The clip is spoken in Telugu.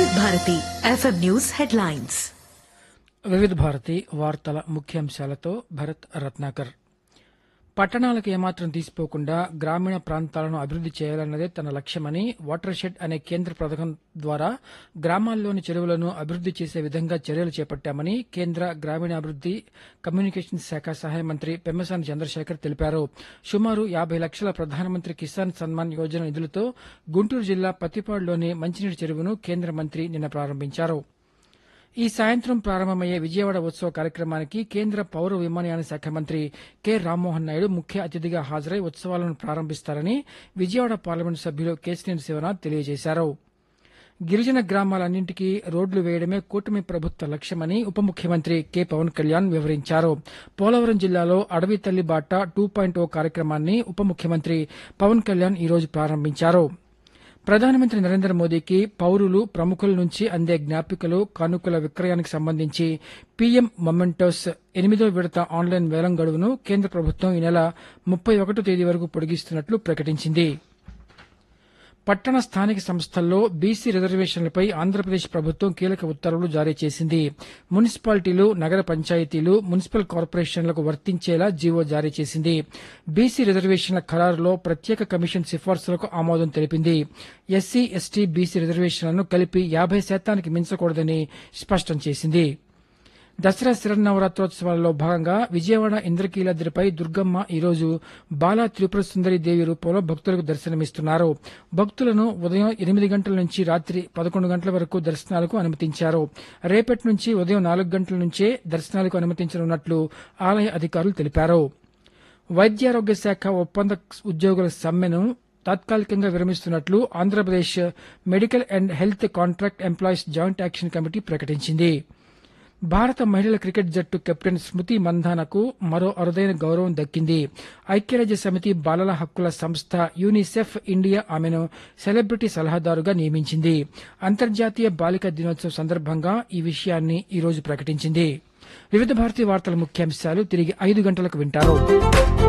భారతి ఎఫ్ఎం న్యూస్ హెడ్లైన్స్ వివిధ భారతి వార్తల ముఖ్యాంశాలతో భరత్ రత్నాకర్ పట్టణాలకు ఏమాత్రం తీసిపోకుండా గ్రామీణ ప్రాంతాలను అభివృద్ది చేయాలన్నదే తన లక్ష్యమని వాటర్ షెడ్ అనే కేంద్ర పథకం ద్వారా గ్రామాల్లోని చెరువులను అభివృద్ది చేసే విధంగా చర్యలు చేపట్టామని కేంద్ర గ్రామీణాభివృద్ది కమ్యూనికేషన్స్ శాఖ సహాయ మంత్రి పెమ్మసాని చంద్రశేఖర్ తెలిపారు సుమారు యాభై లక్షల ప్రధానమంత్రి కిసాన్ సన్మాన్ యోజన నిధులతో గుంటూరు జిల్లా పత్తిపాడులోని మంచినీటి చెరువును కేంద్ర మంత్రి నిన్న ప్రారంభించారు ఈ సాయంత్రం ప్రారంభమయ్యే విజయవాడ ఉత్సవ కార్యక్రమానికి కేంద్ర పౌర విమానయాన శాఖ మంత్రి కె రామ్మోహన్ నాయుడు ముఖ్య అతిథిగా హాజరై ఉత్సవాలను ప్రారంభిస్తారని విజయవాడ పార్లమెంటు సభ్యులు కేసినేని శివనాథ్ తెలియజేశారు గిరిజన గ్రామాలన్నింటికీ రోడ్లు వేయడమే కూటమి ప్రభుత్వ లక్ష్యమని ఉప ముఖ్యమంత్రి కె పవన్ కళ్యాణ్ వివరించారు పోలవరం జిల్లాలో అడవి తల్లి బాట టూ పాయింట్ ఓ కార్యక్రమాన్ని ఉప ముఖ్యమంత్రి పవన్ కళ్యాణ్ ఈ రోజు ప్రారంభించారు ప్రధానమంత్రి నరేంద్ర మోదీకి పౌరులు ప్రముఖుల నుంచి అందే జ్ఞాపికలు కానుకల విక్రయానికి సంబంధించి పీఎం మొమెంటోస్ ఎనిమిదో విడత ఆన్లైన్ వేలం గడువును కేంద్ర ప్రభుత్వం ఈ నెల ముప్పై ఒకటో తేదీ వరకు పొడిగిస్తున్నట్లు ప్రకటించింది పట్టణ స్థానిక సంస్థల్లో బీసీ రిజర్వేషన్లపై ఆంధ్రప్రదేశ్ ప్రభుత్వం కీలక ఉత్తర్వులు జారీ చేసింది మున్సిపాలిటీలు నగర పంచాయతీలు మున్సిపల్ కార్పొరేషన్లకు వర్తించేలా జీవో జారీ చేసింది బీసీ రిజర్వేషన్ల ఖరారులో ప్రత్యేక కమిషన్ సిఫార్సులకు ఆమోదం తెలిపింది ఎస్సీ ఎస్టీ బీసీ రిజర్వేషన్లను కలిపి యాభై శాతానికి మించకూడదని స్పష్టం చేసింది దసరా శరన్నవరాత్రోత్సవాలలో భాగంగా విజయవాడ ఇంద్రకీలాద్రిపై దుర్గమ్మ ఈరోజు బాలా త్రిపుర సుందరి దేవి రూపంలో భక్తులకు దర్శనమిస్తున్నారు భక్తులను ఉదయం ఎనిమిది గంటల నుంచి రాత్రి పదకొండు గంటల వరకు దర్శనాలకు అనుమతించారు రేపటి నుంచి ఉదయం నాలుగు గంటల నుంచే దర్శనాలకు అనుమతించనున్నట్లు ఆలయ అధికారులు తెలిపారు వైద్యారోగ్య శాఖ ఒప్పంద ఉద్యోగుల సమ్మెను తాత్కాలికంగా విరమిస్తున్నట్లు Andhra Pradesh medical and health contract employees joint action committee ప్రకటించింది భారత మహిళల క్రికెట్ జట్టు కెప్టెన్ స్మృతి మంధానకు మరో అరుదైన గౌరవం దక్కింది ఐక్యరాజ్య సమితి బాలల హక్కుల సంస్థ యూనిసెఫ్ ఇండియా ఆమెను సెలబ్రిటీ సలహాదారుగా నియమించింది అంతర్జాతీయ బాలికా దినోత్సవం సందర్భంగా ఈ విషయాన్ని ఈ రోజు ప్రకటించింది వివిధ భారతీయ వార్తల ముఖ్యాంశాలు తిరిగి ఐదు గంటలకు వింటారు